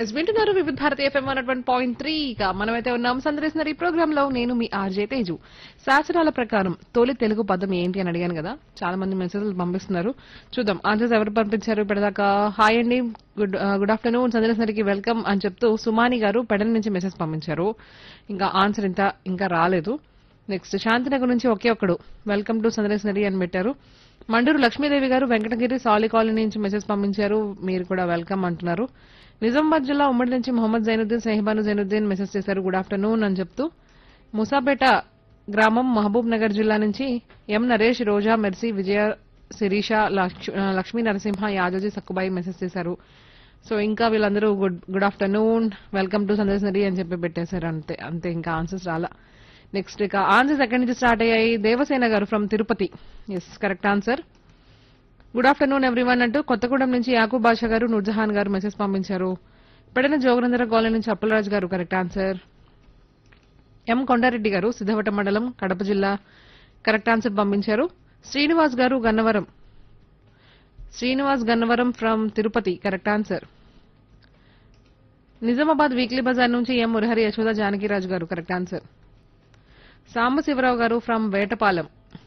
yes వింటున్నారు Vividh Bharati F M one one point three ఇక మనమైతే ఉన్నాం సందర్శిస్తున్న ఈ ప్రోగ్రామ్ లో నేను మీ ఆర్జే తేజు శాసనాల ప్రకారం తొలి తెలుగు పదం ఏంటి అని అడిగాను కదా చాలా మంది మెసేజ్లు పంపిస్తున్నారు చూద్దాం ఆన్సర్స్ ఎవరు పంపించారు ఇప్పటిదాకా హాయ్ అండి గుడ్ గుడ్ ఆఫ్టర్నూన్ సందర్శనకి వెల్కమ్ అని చెప్తూ సుమాని గారు పెడల నుంచి మెసేజ్ పంపించారు ఇంకా ఆన్సర్ ఇంత ఇంకా రాలేదు నెక్స్ట్ శాంతినగర్ నుంచి ఒకే ఒక్కడు వెల్కమ్ టు సందర్శనరీ అని పెట్టారు మండూరు లక్ష్మీదేవి గారు వెంకటగిరి సాలి కాలనీ నుంచి మెసేజ్ పంపించారు మీరు కూడా వెల్కమ్ అంటున్నారు నిజామాబాద్ జిల్లా ఉమ్మడి నుంచి మొహమ్మద్ జైనుద్దీన్ సహిబాను జైనుద్దీన్ మెసేజ్ చేశారు గుడ్ ఆఫ్టర్నూన్ అని చెప్తూ ముసాపేట గ్రామం మహబూబ్ నగర్ జిల్లా నుంచి ఎం నరేష్ రోజా మెర్సీ విజయ శిరీష లక్ష్- లక్ష్మీ నరసింహ యాదోజీ సక్కుబాయి మెసేజ్ చేశారు సో ఇంకా వీళ్ళందరూ good good afternoon welcome to సందర్శనరీ అని చెప్పి పెట్టేశారు అంతే అంతే ఇంకా ఆన్సర్స్ రాలా నెక్స్ట్ ఇక ఆన్సర్స్ ఎక్కడి నుంచి స్టార్ట్ అయ్యాయి Devasena garu from Tirupati yes correct answer good afternoon everyone అంటూ కొత్తగూడెం నుంచి యాకూబ్ బాషా గారు నూర్జహాన్ గారు మెసేజ్ పంపించారు పెడన జోగనందర కాలనీ నుంచి అప్పలరాజు గారు కరెక్ట్ ఆన్సర్ ఎం కొండారెడ్డి గారు సిద్ధవట మండలం కడప జిల్లా కరెక్ట్ ఆన్సర్ పంపించారు Srinivas garu Gannavaram Srinivas Gannavaram from Tirupati correct answer Nizamabad weekly bazaar నుంచి ఎం మురహరి యశోద జానకిరాజు గారు కరెక్ట్ ఆన్సర్ సాంబశివరావు గారు ఫ్రమ్ వేటపాలెం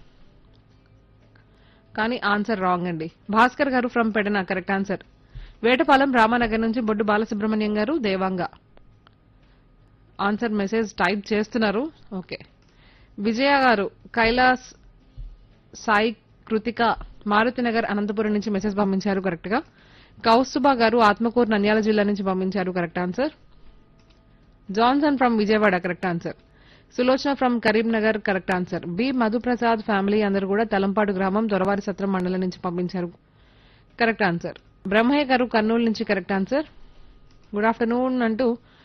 కానీ ఆన్సర్ రాంగ్ అండి Bhaskar garu from Pedana correct answer Vetapalem Ramanagar నుంచి Boddu Balasubrahmanyam garu Devanga answer message type చేస్తున్నారు ఓకే విజయ గారు కైలాస్ సాయి కృతిక మారుతినగర్ అనంతపురం నుంచి మెసేజ్ పంపించారు కరెక్ట్ గా కౌస్తుబా గారు ఆత్మకూరు నంద్యాల జిల్లా నుంచి పంపించారు correct answer Johnson from Vijayawada correct answer Sulochana from Karimnagar correct answer B Madhuprasad family అందరూ కూడా తలంపాడు గ్రామం దొరవారి సత్రం మండలం నుంచి పంపించారు కరెక్ట్ ఆన్సర్ బ్రహ్మయ్య గారు కర్నూలు నుంచి కరెక్ట్ ఆన్సర్ గుడ్ ఆఫ్టర్నూన్ అంటూ